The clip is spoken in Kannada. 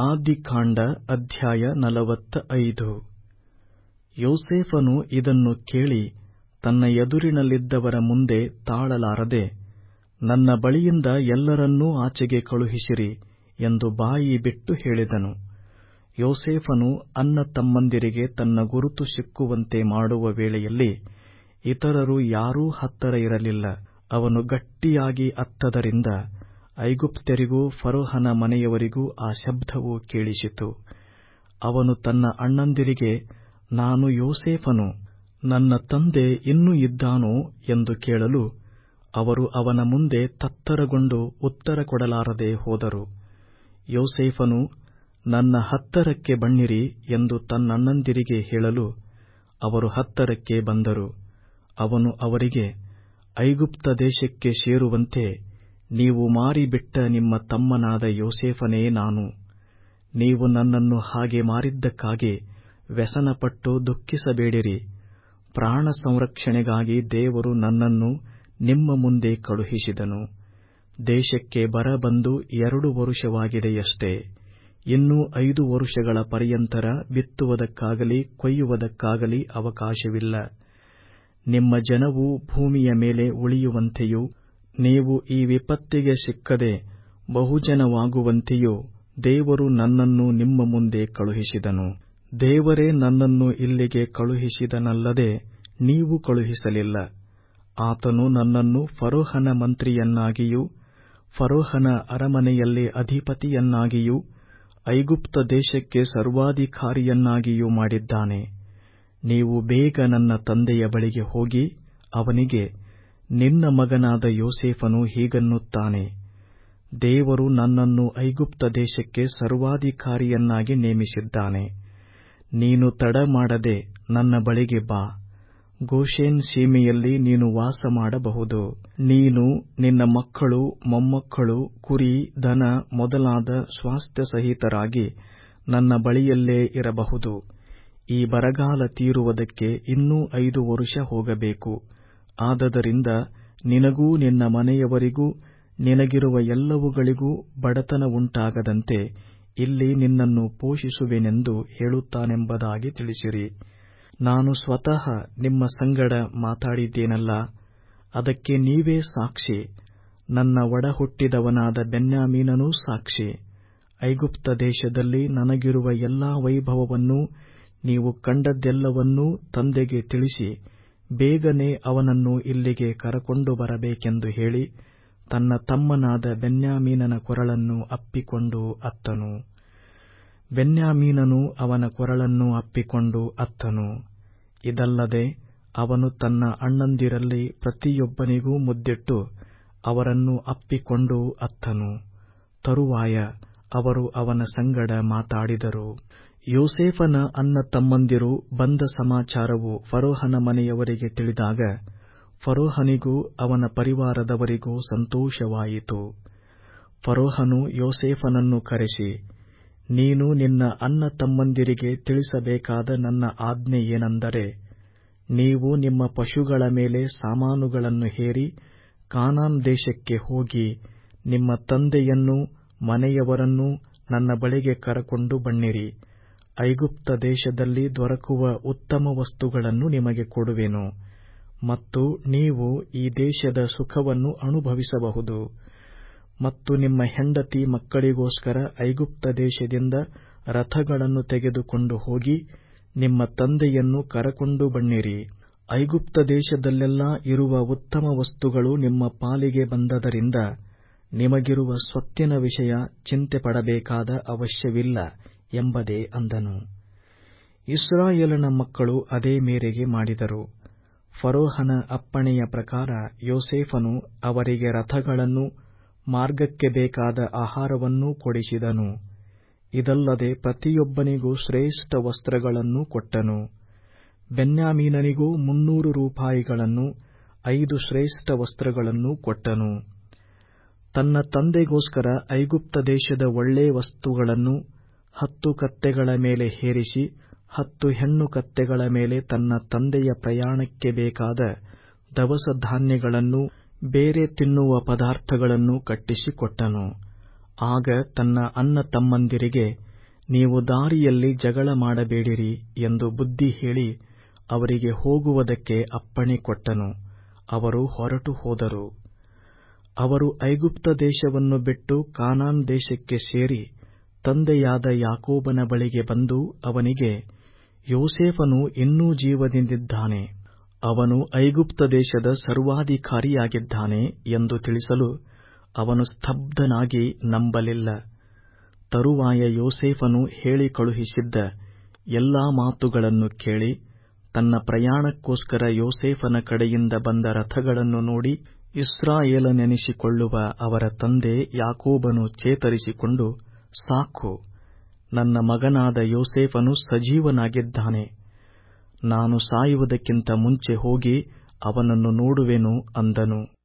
ಆದಿಕಾಂಡ ಅಧ್ಯಾಯ ನಲವತ್ತ ಐದು ಯೋಸೇಫನು ಇದನ್ನು ಕೇಳಿ ತನ್ನ ಎದುರಿನಲ್ಲಿದ್ದವರ ಮುಂದೆ ತಾಳಲಾರದೆ ನನ್ನ ಬಳಿಯಿಂದ ಎಲ್ಲರನ್ನೂ ಆಚೆಗೆ ಕಳುಹಿಸಿರಿ ಎಂದು ಬಾಯಿ ಬಿಟ್ಟು ಹೇಳಿದನು ಯೋಸೇಫನು ಅಣ್ಣ ತಮ್ಮಂದಿರಿಗೆ ತನ್ನ ಗುರುತು ಸಿಕ್ಕುವಂತೆ ಮಾಡುವ ವೇಳೆಯಲ್ಲಿ ಇತರರು ಯಾರೂ ಹತ್ತಿರ ಇರಲಿಲ್ಲ ಅವನು ಗಟ್ಟಿಯಾಗಿ ಅತ್ತದರಿಂದ ಐಗುಪ್ತ್ಯರಿಗೂ ಫರೋಹನ ಮನೆಯವರಿಗೂ ಆ ಶಬ್ದವು ಕೇಳಿಸಿತು ಅವನು ತನ್ನ ಅಣ್ಣಂದಿರಿಗೆ ನಾನು ಯೋಸೇಫನು ನನ್ನ ತಂದೆ ಇನ್ನೂ ಇದ್ದಾನೋ ಎಂದು ಕೇಳಲು ಅವರು ಅವನ ಮುಂದೆ ತತ್ತರಗೊಂಡು ಉತ್ತರ ಕೊಡಲಾರದೆ ಹೋದರು ಯೋಸೇಫನು ನನ್ನ ಹತ್ತರಕ್ಕೆ ಬನ್ನಿರಿ ಎಂದು ತನ್ನಣ್ಣಂದಿರಿಗೆ ಹೇಳಲು ಅವರು ಹತ್ತರಕ್ಕೆ ಬಂದರು ಅವನು ಅವರಿಗೆ ಐಗುಪ್ತ ದೇಶಕ್ಕೆ ಸೇರುವಂತೆ ನೀವು ಮಾರಿಬಿಟ್ಟ ನಿಮ್ಮ ತಮ್ಮನಾದ ಯೋಸೇಫನೇ ನಾನು ನೀವು ನನ್ನನ್ನು ಹಾಗೆ ಮಾರಿದ್ದಕ್ಕಾಗಿ ವ್ಯಸನಪಟ್ಟು ದುಃಖಿಸಬೇಡಿರಿ ಪ್ರಾಣ ಸಂರಕ್ಷಣೆಗಾಗಿ ದೇವರು ನನ್ನನ್ನು ನಿಮ್ಮ ಮುಂದೆ ಕಳುಹಿಸಿದನು ದೇಶಕ್ಕೆ ಬರ ಬಂದು ಎರಡು ವರುಷವಾಗಿದೆಯಷ್ಟೇ ಇನ್ನೂ ಐದು ವರುಷಗಳ ಪರ್ಯಂತರ ಬಿತ್ತುವುದಕ್ಕಾಗಲಿ ಕೊಯ್ಯುವುದಕ್ಕಾಗಲಿ ಅವಕಾಶವಿಲ್ಲ ನಿಮ್ಮ ಜನವು ಭೂಮಿಯ ಮೇಲೆ ಉಳಿಯುವಂತೆಯೂ ನೀವು ಈ ವಿಪತ್ತಿಗೆ ಸಿಕ್ಕದೆ ಬಹುಜನವಾಗುವಂತೆಯೂ ದೇವರು ನನ್ನನ್ನು ನಿಮ್ಮ ಮುಂದೆ ಕಳುಹಿಸಿದನು ದೇವರೇ ನನ್ನನ್ನು ಇಲ್ಲಿಗೆ ಕಳುಹಿಸಿದನಲ್ಲದೆ ನೀವು ಕಳುಹಿಸಲಿಲ್ಲ ಆತನು ನನ್ನನ್ನು ಫರೋಹನ ಮಂತ್ರಿಯನ್ನಾಗಿಯೂ ಫರೋಹನ ಅರಮನೆಯಲ್ಲಿ ಅಧಿಪತಿಯನ್ನಾಗಿಯೂ ಐಗುಪ್ತ ದೇಶಕ್ಕೆ ಸರ್ವಾಧಿಕಾರಿಯನ್ನಾಗಿಯೂ ಮಾಡಿದ್ದಾನೆ ನೀವು ಬೇಗ ನನ್ನ ತಂದೆಯ ಬಳಿಗೆ ಹೋಗಿ ಅವನಿಗೆ ನಿನ್ನ ಮಗನಾದ ಯೋಸೇಫನು ಹೀಗನ್ನುತ್ತಾನೆ ದೇವರು ನನ್ನನ್ನು ಐಗುಪ್ತ ದೇಶಕ್ಕೆ ಸರ್ವಾಧಿಕಾರಿಯನ್ನಾಗಿ ನೇಮಿಸಿದ್ದಾನೆ ನೀನು ತಡ ಮಾಡದೆ ನನ್ನ ಬಳಿಗೆ ಬಾ ಗೋಷೆನ್ ಸೀಮೆಯಲ್ಲಿ ನೀನು ವಾಸ ಮಾಡಬಹುದು ನೀನು ನಿನ್ನ ಮಕ್ಕಳು ಮೊಮ್ಮಕ್ಕಳು ಕುರಿ ದನ ಮೊದಲಾದ ಸ್ವಾಸ್ಥ್ಯ ಸಹಿತರಾಗಿ ನನ್ನ ಬಳಿಯಲ್ಲೇ ಇರಬಹುದು ಈ ಬರಗಾಲ ತೀರುವುದಕ್ಕೆ ಇನ್ನೂ ಐದು ವರುಷ ಹೋಗಬೇಕು ಆದದರಿಂದ ನಿನಗೂ ನಿನ್ನ ಮನೆಯವರಿಗೂ ನಿನಗಿರುವ ಎಲ್ಲವುಗಳಿಗೂ ಬಡತನವುಂಟಾಗದಂತೆ ಇಲ್ಲಿ ನಿನ್ನನ್ನು ಪೋಷಿಸುವೆನೆಂದು ಹೇಳುತ್ತಾನೆಂಬುದಾಗಿ ತಿಳಿಸಿರಿ ನಾನು ಸ್ವತಃ ನಿಮ್ಮ ಸಂಗಡ ಮಾತಾಡಿದ್ದೇನಲ್ಲ ಅದಕ್ಕೆ ನೀವೇ ಸಾಕ್ಷಿ ನನ್ನ ಒಡಹುಟ್ಟಿದವನಾದ ಬೆನ್ಯಾಮೀನನೂ ಸಾಕ್ಷಿ ಐಗುಪ್ತ ದೇಶದಲ್ಲಿ ನನಗಿರುವ ಎಲ್ಲಾ ವೈಭವವನ್ನೂ ನೀವು ಕಂಡದ್ದೆಲ್ಲವನ್ನೂ ತಂದೆಗೆ ತಿಳಿಸಿ ಬೇಗನೆ ಅವನನ್ನು ಇಲ್ಲಿಗೆ ಕರಕೊಂಡು ಬರಬೇಕೆಂದು ಹೇಳಿ ತನ್ನ ತಮ್ಮನಾದ ಬೆನ್ಯಾಮೀನನ ಕೊರಳನ್ನು ಅಪ್ಪಿಕೊಂಡು ಅತ್ತನು ಬೆನ್ಯಾಮೀನನು ಅವನ ಕೊರಳನ್ನು ಅಪ್ಪಿಕೊಂಡು ಅತ್ತನು ಇದಲ್ಲದೆ ಅವನು ತನ್ನ ಅಣ್ಣಂದಿರಲ್ಲಿ ಪ್ರತಿಯೊಬ್ಬನಿಗೂ ಮುದ್ದಿಟ್ಟು ಅವರನ್ನು ಅಪ್ಪಿಕೊಂಡು ಅತ್ತನು ತರುವಾಯ ಅವರು ಅವನ ಸಂಗಡ ಮಾತಾಡಿದರು ಯೋಸೇಫನ ಅಣ್ಣ ತಮ್ಮಂದಿರು ಬಂದ ಸಮಾಚಾರವು ಫರೋಹನ ಮನೆಯವರಿಗೆ ತಿಳಿದಾಗ ಫರೋಹನಿಗೂ ಅವನ ಪರಿವಾರದವರಿಗೂ ಸಂತೋಷವಾಯಿತು ಫರೋಹನು ಯೋಸೇಫನನ್ನು ಕರೆಸಿ ನೀನು ನಿನ್ನ ಅಣ್ಣ ತಮ್ಮಂದಿರಿಗೆ ತಿಳಿಸಬೇಕಾದ ನನ್ನ ಆಜ್ಞೆ ಏನೆಂದರೆ ನೀವು ನಿಮ್ಮ ಪಶುಗಳ ಮೇಲೆ ಸಾಮಾನುಗಳನ್ನು ಹೇರಿ ಕಾನಾನ್ ದೇಶಕ್ಕೆ ಹೋಗಿ ನಿಮ್ಮ ತಂದೆಯನ್ನೂ ಮನೆಯವರನ್ನೂ ನನ್ನ ಬಳಿಗೆ ಕರಕೊಂಡು ಬನ್ನಿರಿ ಐಗುಪ್ತ ದೇಶದಲ್ಲಿ ದೊರಕುವ ಉತ್ತಮ ವಸ್ತುಗಳನ್ನು ನಿಮಗೆ ಕೊಡುವೆನು ಮತ್ತು ನೀವು ಈ ದೇಶದ ಸುಖವನ್ನು ಅನುಭವಿಸಬಹುದು ಮತ್ತು ನಿಮ್ಮ ಹೆಂಡತಿ ಮಕ್ಕಳಿಗೋಸ್ಕರ ಐಗುಪ್ತ ದೇಶದಿಂದ ರಥಗಳನ್ನು ತೆಗೆದುಕೊಂಡು ಹೋಗಿ ನಿಮ್ಮ ತಂದೆಯನ್ನು ಕರಕೊಂಡು ಬನ್ನಿರಿ ಐಗುಪ್ತ ದೇಶದಲ್ಲೆಲ್ಲಾ ಇರುವ ಉತ್ತಮ ವಸ್ತುಗಳು ನಿಮ್ಮ ಪಾಲಿಗೆ ಬಂದದರಿಂದ ನಿಮಗಿರುವ ಸ್ವತ್ತಿನ ವಿಷಯ ಚಿಂತೆ ಪಡಬೇಕಾದ ಅವಶ್ಯವಿಲ್ಲ ಎಂಬುದೇ ಅಂದನು ಇಸ್ರಾಯೇಲನ ಮಕ್ಕಳು ಅದೇ ಮೇರೆಗೆ ಮಾಡಿದರು ಫರೋಹನ ಅಪ್ಪಣೆಯ ಪ್ರಕಾರ ಯೋಸೇಫನು ಅವರಿಗೆ ರಥಗಳನ್ನೂ ಮಾರ್ಗಕ್ಕೆ ಬೇಕಾದ ಆಹಾರವನ್ನೂ ಕೊಡಿಸಿದನು ಇದಲ್ಲದೆ ಪ್ರತಿಯೊಬ್ಬನಿಗೂ ಶ್ರೇಷ್ಠ ವಸ್ತ್ರಗಳನ್ನೂ ಕೊಟ್ಟನು ಬೆನ್ಯಾಮೀನನಿಗೂ ಮುನ್ನೂರು ರೂಪಾಯಿಗಳನ್ನು ಐದು ಶ್ರೇಷ್ಠ ವಸ್ತ್ರಗಳನ್ನೂ ಕೊಟ್ಟನು ತನ್ನ ತಂದೆಗೋಸ್ಕರ ಐಗುಪ್ತ ದೇಶದ ಒಳ್ಳೆ ವಸ್ತುಗಳನ್ನು ಹತ್ತು ಕತ್ತೆಗಳ ಮೇಲೆ ಹೇರಿಸಿ ಹತ್ತು ಹೆಣ್ಣು ಕತ್ತೆಗಳ ಮೇಲೆ ತನ್ನ ತಂದೆಯ ಪ್ರಯಾಣಕ್ಕೆ ಬೇಕಾದ ದವಸ ಧಾನ್ಯಗಳನ್ನೂ ಬೇರೆ ತಿನ್ನುವ ಪದಾರ್ಥಗಳನ್ನು ಕಟ್ಟಿಸಿಕೊಟ್ಟನು ಆಗ ತನ್ನ ಅಣ್ಣ ತಮ್ಮಂದಿರಿಗೆ ನೀವು ದಾರಿಯಲ್ಲಿ ಜಗಳ ಮಾಡಬೇಡಿರಿ ಎಂದು ಬುದ್ಧಿ ಹೇಳಿ ಅವರಿಗೆ ಹೋಗುವುದಕ್ಕೆ ಅಪ್ಪಣೆ ಕೊಟ್ಟನು ಅವರು ಹೊರಟು ಹೋದರು ಅವರು ಐಗುಪ್ತ ದೇಶವನ್ನು ಬಿಟ್ಟು ಕಾನಾನ್ ದೇಶಕ್ಕೆ ಸೇರಿ ತಂದೆಯಾದ ಯಾಕೋಬನ ಬಳಿಗೆ ಬಂದು ಅವನಿಗೆ ಯೋಸೇಫನು ಇನ್ನೂ ಜೀವದಿಂದಿದ್ದಾನೆ ಅವನು ಐಗುಪ್ತ ದೇಶದ ಸರ್ವಾಧಿಕಾರಿಯಾಗಿದ್ದಾನೆ ಎಂದು ತಿಳಿಸಲು ಅವನು ಸ್ತಬ್ಧನಾಗಿ ನಂಬಲಿಲ್ಲ ತರುವಾಯ ಯೋಸೇಫನು ಹೇಳಿ ಕಳುಹಿಸಿದ್ದ ಎಲ್ಲಾ ಮಾತುಗಳನ್ನು ಕೇಳಿ ತನ್ನ ಪ್ರಯಾಣಕ್ಕೋಸ್ಕರ ಯೋಸೇಫನ ಕಡೆಯಿಂದ ಬಂದ ರಥಗಳನ್ನು ನೋಡಿ ಇಸ್ರಾಯೇಲನೆನಿಸಿಕೊಳ್ಳುವ ಅವರ ತಂದೆ ಯಾಕೋಬನು ಚೇತರಿಸಿಕೊಂಡು ಸಾಕು ನನ್ನ ಮಗನಾದ ಯೋಸೇಫನು ಸಜೀವನಾಗಿದ್ದಾನೆ ನಾನು ಸಾಯುವುದಕ್ಕಿಂತ ಮುಂಚೆ ಹೋಗಿ ಅವನನ್ನು ನೋಡುವೆನು ಅಂದನು